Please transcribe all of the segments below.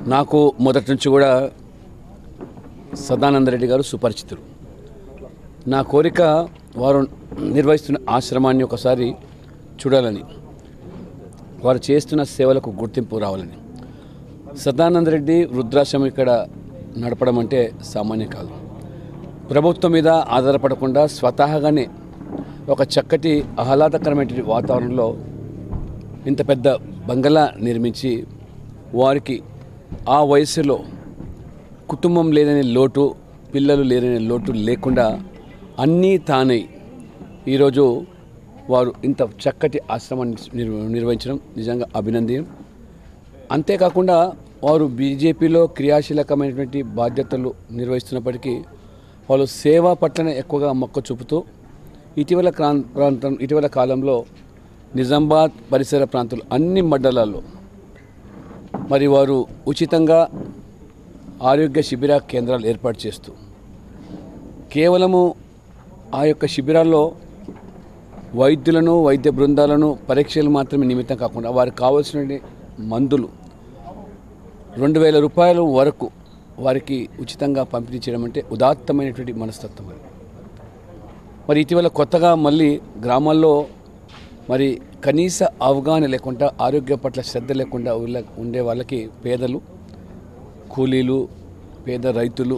నాకు మొదటి నుంచి కూడా సదానంద రెడ్డి గారు సుపరిచితులు నా కోరిక వారు నిర్వహిస్తున్న ఆశ్రమాన్ని ఒకసారి చూడాలని వారు చేస్తున్న సేవలకు గుర్తింపు రావాలని సదానంద రెడ్డి వృద్ధాశ్రమం ఇక్కడ నడపడం అంటే సామాన్యం కాదు ప్రభుత్వం మీద ఆధారపడకుండా స్వతహాగానే ఒక చక్కటి ఆహ్లాదకరమైన వాతావరణంలో ఇంత పెద్ద బంగళా నిర్మించి వారికి ఆ వయసులో కుటుంబం లేదనే లోటు పిల్లలు లేదనే లోటు లేకుండా అన్నీ తానై ఈరోజు వారు ఇంత చక్కటి ఆశ్రమాన్ని నిర్వ- నిర్వహించడం నిజంగా అభినందనం అంతేకాకుండా వారు బీజేపీలో క్రియాశీలకమైనటువంటి బాధ్యతలు నిర్వహిస్తున్నప్పటికీ వాళ్ళు సేవ పట్లనే ఎక్కువగా మొక్క చూపుతూ ఇటీవల క్రాం ప్రాంతం ఇటీవల కాలంలో నిజామాబాద్ పరిసర ప్రాంతాలు అన్ని మండలాల్లో మరి వారు ఉచితంగా ఆరోగ్య శిబిర కేంద్రాలు ఏర్పాటు చేస్తూ కేవలము ఆ యొక్క శిబిరాల్లో వైద్యులను వైద్య బృందాలను పరీక్షలు మాత్రమే నిమిత్తం కాకుండా వారికి కావాల్సిన మందులు రెండు వేల రూపాయల వరకు వారికి ఉచితంగా పంపిణీ చేయడం అంటే ఉదాత్తమైనటువంటి మనస్తత్వం అది మరి ఇటీవల కొత్తగా మళ్ళీ గ్రామాల్లో మరి కనీస అవగాహన లేకుండా ఆరోగ్యం పట్ల శ్రద్ధ లేకుండా ఉల్ల- ఉండే వాళ్ళకి పేదలు కూలీలు పేద రైతులు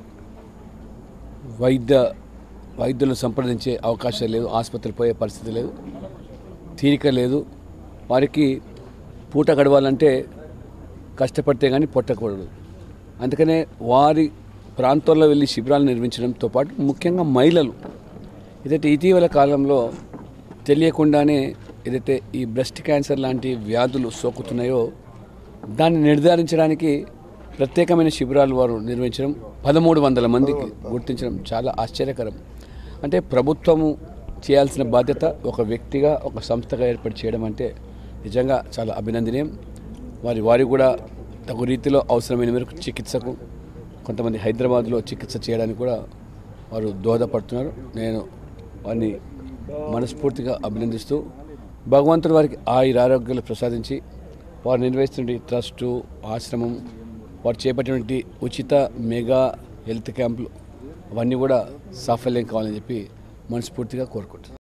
వైద్య వైద్యులను సంప్రదించే అవకాశం లేదు ఆసుపత్రికి పోయే పరిస్థితి లేదు తీరిక లేదు వారికి పూట గడవాలంటే కష్టపడితే కానీ పొట్టకూడదు అందుకనే వారి ప్రాంతాల్లో వెళ్ళి శిబిరాలు నిర్మించడంతో పాటు ముఖ్యంగా మహిళలు ఏదైతే ఇటీవల కాలంలో తెలియకుండానే ఏదైతే ఈ బ్రెస్ట్ క్యాన్సర్ లాంటి వ్యాధులు సోకుతున్నాయో దాన్ని నిర్ధారించడానికి ప్రత్యేకమైన శిబిరాలు వారు నిర్వహించడం పదమూడు వందల మందికి గుర్తించడం చాలా ఆశ్చర్యకరం అంటే ప్రభుత్వము చేయాల్సిన బాధ్యత ఒక వ్యక్తిగా ఒక సంస్థగా ఏర్పాటు చేయడం అంటే నిజంగా చాలా అభినందనీయం వారి వారి కూడా తగు రీతిలో అవసరమైన మేరకు చికిత్సకు కొంతమంది హైదరాబాద్లో చికిత్స చేయడానికి కూడా వారు దోహదపడుతున్నారు నేను వారిని మనస్ఫూర్తిగా అభినందిస్తూ భగవంతుడు వారికి ఆయుర ఆరోగ్యాలు ప్రసాదించి వారు నిర్వహిస్తున్న ఈ ట్రస్టు ఆశ్రమం వారు చేపట్టినటువంటి ఉచిత మెగా హెల్త్ క్యాంపులు అవన్నీ కూడా సాఫల్యం కావాలని చెప్పి మనస్ఫూర్తిగా కోరుకుంటున్నాను